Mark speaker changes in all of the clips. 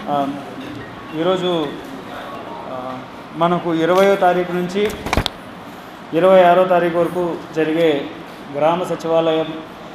Speaker 1: ఆ, ఈరోజు ఆ, మనకు ఇరవయో తారీఖు నుంచి ఇరవై ఆరో తారీఖు వరకు జరిగే గ్రామ సచివాలయం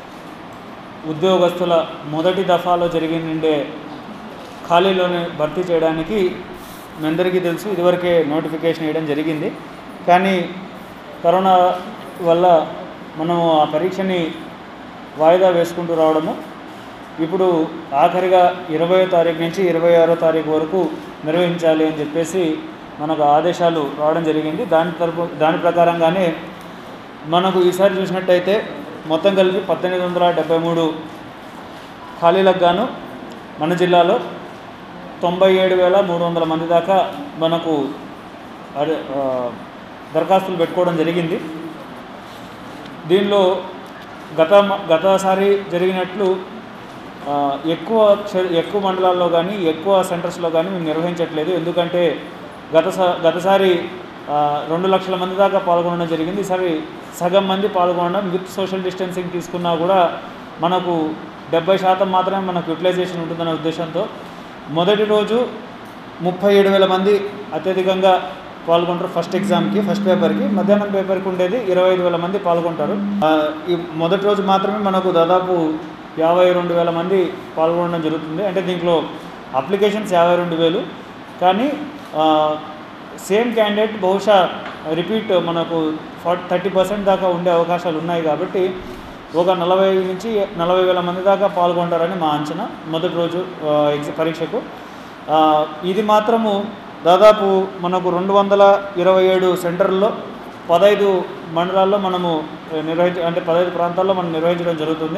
Speaker 1: ఉద్యోగస్తుల మొదటి దఫాలో జరిగిండే ఖాళీలోనే భర్తీ చేయడానికి మీ అందరికీ తెలుసు ఇదివరకే నోటిఫికేషన్ వేయడం జరిగింది కానీ కరోనా వల్ల మనము ఆ పరీక్షని వాయిదా వేసుకుంటూ రావడము ఇప్పుడు ఆఖరిగా ఇరవయో తారీఖు నుంచి ఇరవై ఆరో తారీఖు వరకు నిర్వహించాలి అని చెప్పేసి మనకు ఆదేశాలు రావడం జరిగింది దాని తరపు దాని ప్రకారంగానే మనకు ఈసారి చూసినట్టయితే మొత్తం కలిపి పద్దెనిమిది వందల డెబ్బై మూడు ఖాళీలకు గాను మన జిల్లాలో తొంభై ఏడు వేల మూడు వందల మంది దాకా మనకు అదే, ఆ, దరఖాస్తులు పెట్టుకోవడం జరిగింది దీనిలో గత గతసారి జరిగినట్లు ఆ, ఎక్కువ క్ష- ఎక్కువ మండలాల్లో కానీ ఎక్కువ సెంటర్స్లో కానీ మేము నిర్వహించట్లేదు ఎందుకంటే గత స- గతసారి ఆ, రెండు లక్షల మంది దాకా పాల్గొనడం జరిగింది ఈసారి సగం మంది పాల్గొనడం విత్ సోషల్ డిస్టెన్సింగ్ తీసుకున్నా కూడా మనకు డెబ్బై శాతం మాత్రమే మనకు యూటిలైజేషన్ ఉంటుందనే ఉద్దేశంతో మొదటి రోజు ముప్పై ఏడు వేల మంది అత్యధికంగా పాల్గొంటారు ఫస్ట్ ఎగ్జామ్కి ఫస్ట్ పేపర్కి మధ్యాహ్నం పేపర్కి ఉండేది ఇరవై ఐదు వేల మంది పాల్గొంటారు ఆ, ఈ మొదటి రోజు మాత్రమే మనకు దాదాపు యాభై రెండు వేల మంది పాల్గొనడం జరుగుతుంది అంటే దీంట్లో అప్లికేషన్స్ యాభై రెండు వేలు కానీ సేమ్ క్యాండిడేట్ బహుశా రిపీట్ మనకు ఫార్టీ థర్టీ పర్సెంట్ దాకా ఉండే అవకాశాలు ఉన్నాయి కాబట్టి ఒక నలభై నుంచి నలభై వేల మంది దాకా పాల్గొంటారని మా అంచనా మొదటి రోజు ఆ, ఎగ్జ పరీక్షకు ఆ, ఇది మాత్రము దాదాపు మనకు రెండు వందల ఇరవై ఏడు సెంటర్లో పదహైదు మండలాల్లో మనము నిర్వహించ అంటే పదహైదు ప్రాంతాల్లో మనం నిర్వహించడం జరుగుతుంది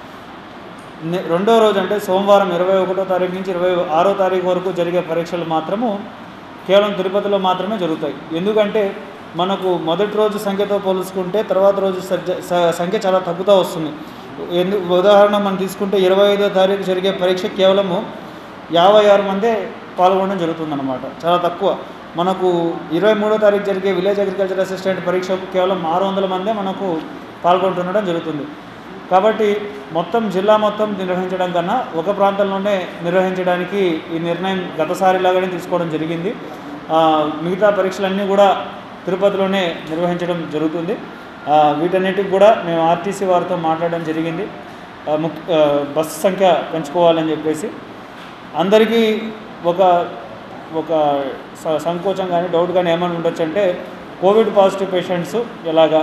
Speaker 1: ని- రెండో రోజు అంటే సోమవారం ఇరవై ఒకటో తారీఖు నుంచి ఇరవై ఆరో తారీఖు వరకు జరిగే పరీక్షలు మాత్రము కేవలం తిరుపతిలో మాత్రమే జరుగుతాయి ఎందుకంటే మనకు మొదటి రోజు సంఖ్యతో పోల్చుకుంటే తర్వాత రోజు సజ్జ- స- సంఖ్య చాలా తగ్గుతూ వస్తుంది ఎందు ఉదాహరణ మనం తీసుకుంటే ఇరవై ఐదో తారీఖు జరిగే పరీక్ష కేవలము యాభై ఆరు మందే పాల్గొనడం జరుగుతుందన్నమాట చాలా తక్కువ మనకు ఇరవై మూడో తారీఖు జరిగే విలేజ్ అగ్రికల్చర్ అసిస్టెంట్ పరీక్షకు కేవలం ఆరు వందల మందే మనకు పాల్గొంటుండడం జరుగుతుంది కాబట్టి మొత్తం జిల్లా మొత్తం నిర్వహించడం కన్నా ఒక ప్రాంతంలోనే నిర్వహించడానికి ఈ నిర్ణయం గతసారిలాగానే తీసుకోవడం జరిగింది ఆ, మిగతా పరీక్షలన్నీ కూడా తిరుపతిలోనే నిర్వహించడం జరుగుతుంది ఆ, వీటన్నిటికి కూడా మేము ఆర్టీసీ వారితో మాట్లాడడం జరిగింది ఆ, ముక్ ఆ, బస్సు సంఖ్య పెంచుకోవాలని చెప్పేసి అందరికీ ఒక ఒక స- సంకోచం కానీ డౌట్ కానీ ఏమైనా ఉండొచ్చు అంటే కోవిడ్ పాజిటివ్ పేషెంట్స్ ఎలాగా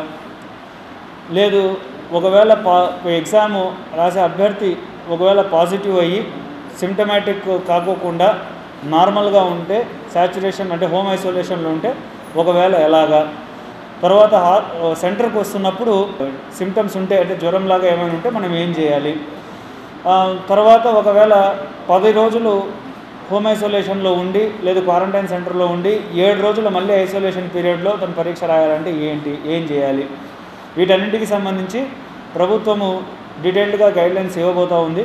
Speaker 1: లేదు ఒకవేళ పా ఎగ్జామ్ రాసే అభ్యర్థి ఒకవేళ పాజిటివ్ అయ్యి సిమ్టమాటిక్ కాకోకుండా నార్మల్గా ఉంటే సాచురేషన్ అంటే హోమ్ ఐసోలేషన్లో ఉంటే ఒకవేళ ఎలాగా తర్వాత హా- సెంటర్కి వస్తున్నప్పుడు సిమ్టమ్స్ ఉంటే అంటే జ్వరంలాగా ఏమైనా ఉంటే మనం ఏం చేయాలి ఆ, తర్వాత ఒకవేళ పది రోజులు హోమ్ ఐసోలేషన్లో ఉండి లేదు క్వారంటైన్ సెంటర్లో ఉండి ఏడు రోజులు మళ్ళీ ఐసోలేషన్ పీరియడ్లో తను పరీక్ష రాయాలంటే ఏంటి ఏం చేయాలి వీటన్నింటికి సంబంధించి ప్రభుత్వము డీటెయిల్డ్గా గైడ్లైన్స్ ఇవ్వబోతూ ఉంది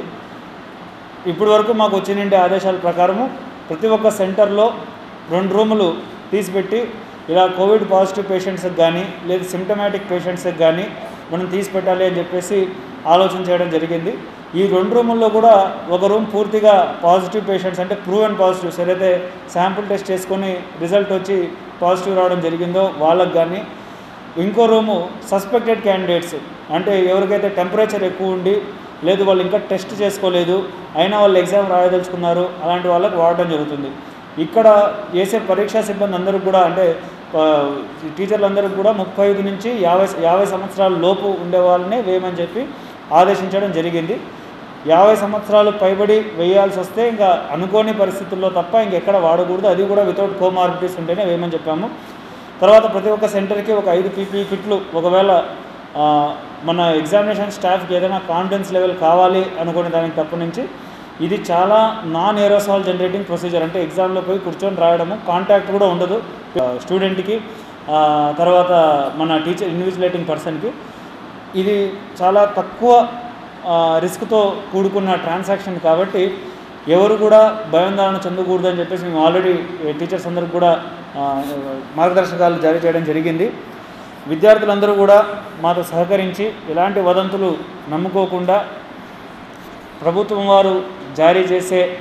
Speaker 1: ఇప్పటి వరకు మాకు వచ్చినంటే ఆదేశాల ప్రకారము ప్రతి ఒక్క సెంటర్లో రెండు రూములు తీసిపెట్టి ఇలా కోవిడ్ పాజిటివ్ పేషెంట్స్కి కానీ లేదు సిమ్టమాటిక్ పేషెంట్స్కి కానీ మనం తీసి పెట్టాలి అని చెప్పేసి ఆలోచన చేయడం జరిగింది ఈ రెండు రూముల్లో కూడా ఒక రూమ్ పూర్తిగా పాజిటివ్ పేషెంట్స్ అంటే ప్రూవ్ అండ్ పాజిటివ్స్ ఏదైతే శాంపుల్ టెస్ట్ చేసుకొని రిజల్ట్ వచ్చి పాజిటివ్ రావడం జరిగిందో వాళ్ళకి కానీ ఇంకో రూము సస్పెక్టెడ్ క్యాండిడేట్స్ అంటే ఎవరికైతే టెంపరేచర్ ఎక్కువ ఉండి లేదు వాళ్ళు ఇంకా టెస్ట్ చేసుకోలేదు అయినా వాళ్ళు ఎగ్జామ్ రాయదలుచుకున్నారు అలాంటి వాళ్ళకి వాడడం జరుగుతుంది ఇక్కడ చేసే పరీక్షా సిబ్బంది అందరికి కూడా అంటే ఆ, టీచర్లందరికీ కూడా ముప్పై ఐదు నుంచి యాభై యాభై సంవత్సరాల లోపు ఉండే వాళ్ళనే వేయమని చెప్పి ఆదేశించడం జరిగింది యాభై సంవత్సరాలు పైబడి వేయాల్సి వస్తే ఇంకా అనుకోని పరిస్థితుల్లో తప్ప ఇంకెక్కడ వాడకూడదు అది కూడా వితౌట్ కోమార్బిటీస్ ఉంటేనే వేయమని చెప్పాము తర్వాత ప్రతి ఒక్క సెంటర్కి ఒక ఐదు పీపీ కిట్లు ఒకవేళ ఆ, మన ఎగ్జామినేషన్ స్టాఫ్కి ఏదైనా కాన్ఫిడెన్స్ లెవెల్ కావాలి అనుకునే దానికి తప్ప నుంచి ఇది చాలా నాన్ ఏరోసాల్ జనరేటింగ్ ప్రొసీజర్ అంటే ఎగ్జామ్లో పోయి కూర్చొని రాయడము కాంటాక్ట్ కూడా ఉండదు స్టూడెంట్కి తర్వాత మన టీచర్ ఇన్విజిలేటింగ్ పర్సన్కి ఇది చాలా తక్కువ ఆ, రిస్క్తో కూడుకున్న ట్రాన్సాక్షన్ కాబట్టి ఎవరు కూడా భయాందోళన చెందకూడదని చెప్పేసి మేము ఆల్రెడీ టీచర్స్ అందరికి కూడా ఆ, మార్గదర్శకాలు జారీ చేయడం జరిగింది విద్యార్థులందరూ కూడా మాతో సహకరించి ఎలాంటి వదంతులు నమ్ముకోకుండా ప్రభుత్వం వారు జారీ చేసే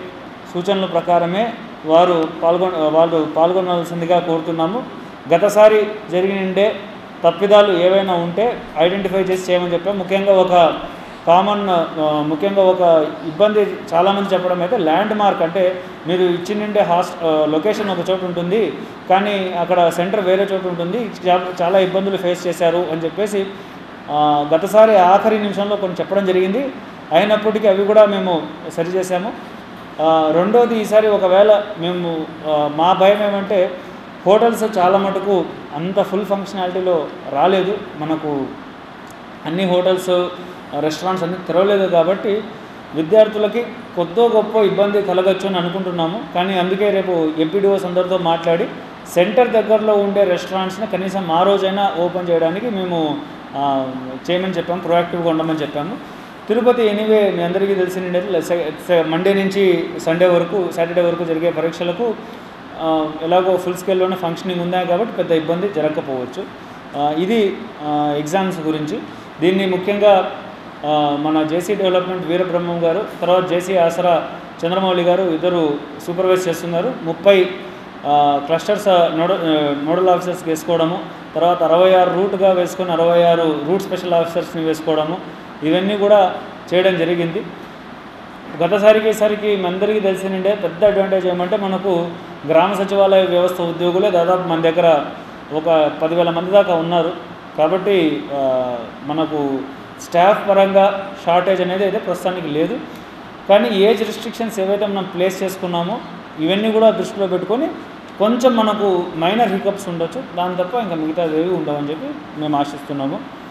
Speaker 1: సూచనల ప్రకారమే వారు పాల్గొన వాళ్ళు పాల్గొనాల్సిందిగా కోరుతున్నాము గతసారి జరిగినండే తప్పిదాలు ఏవైనా ఉంటే ఐడెంటిఫై చేసి చేయమని చెప్పాం ముఖ్యంగా ఒక కామన్ ఆ, ముఖ్యంగా ఒక ఇబ్బంది చాలామంది చెప్పడం అయితే ల్యాండ్ మార్క్ అంటే మీరు ఇచ్చినండే హాస్ ఆ, లొకేషన్ ఒక చోటు ఉంటుంది కానీ అక్కడ సెంటర్ వేరే చోటు ఉంటుంది చా- చాలా ఇబ్బందులు ఫేస్ చేశారు అని చెప్పేసి ఆ, గతసారి ఆఖరి నిమిషంలో కొన్ని చెప్పడం జరిగింది అయినప్పటికీ అవి కూడా మేము సరిచేసాము ఆ, రెండోది ఈసారి ఒకవేళ మేము ఆ, మా భయం ఏమంటే హోటల్స్ చాలా మటుకు అంత ఫుల్ ఫంక్షనాలిటీలో రాలేదు మనకు అన్ని హోటల్స్ రెస్టారెంట్స్ అన్ని తెరవలేదు కాబట్టి విద్యార్థులకి కొద్దో గొప్ప ఇబ్బంది కలగచ్చు అని అనుకుంటున్నాము కానీ అందుకే రేపు ఎంపీడీఓస్ అందరితో మాట్లాడి సెంటర్ దగ్గరలో ఉండే రెస్టారెంట్స్ని కనీసం ఆ రోజైనా ఓపెన్ చేయడానికి మేము ఆ, చేయమని చెప్పాము ప్రొయాక్టివ్గా ఉండమని చెప్పాము తిరుపతి ఎనీవే మీ అందరికీ తెలిసిన మండే నుంచి సండే వరకు సాటర్డే వరకు జరిగే పరీక్షలకు ఆ, ఎలాగో ఫుల్ స్కేల్లోనే ఫంక్షనింగ్ ఉన్నాయి కాబట్టి పెద్ద ఇబ్బంది జరగకపోవచ్చు ఆ, ఇది ఆ, ఎగ్జామ్స్ గురించి దీన్ని ముఖ్యంగా ఆ, మన జేసీ డెవలప్మెంట్ వీరబ్రహ్మం గారు తర్వాత జేసీ ఆసరా చంద్రమౌళి గారు ఇద్దరు సూపర్వైజ్ చేస్తున్నారు ముప్పై ఆ, క్లస్టర్స్ ఆ, నోడ ఆ, నోడల్ ఆఫీసర్స్ వేసుకోవడము తర్వాత అరవై ఆరు రూట్గా వేసుకొని అరవై ఆరు రూట్ స్పెషల్ ఆఫీసర్స్ని వేసుకోవడము ఇవన్నీ కూడా చేయడం జరిగింది గతసారికి ఈసారికి మీ అందరికీ తెలిసినండే పెద్ద అడ్వాంటేజ్ ఏమంటే మనకు గ్రామ సచివాలయ వ్యవస్థ ఉద్యోగులే దాదాపు మన దగ్గర ఒక పదివేల మంది దాకా ఉన్నారు కాబట్టి ఆ, మనకు స్టాఫ్ పరంగా షార్టేజ్ అనేది అయితే ప్రస్తుతానికి లేదు కానీ ఏజ్ రిస్ట్రిక్షన్స్ ఏవైతే మనం ప్లేస్ చేసుకున్నామో ఇవన్నీ కూడా దృష్టిలో పెట్టుకొని కొంచెం మనకు మైనర్ హికప్స్ ఉండొచ్చు దాని తప్ప ఇంకా మిగతా ఏవి ఉండవని చెప్పి మేము ఆశిస్తున్నాము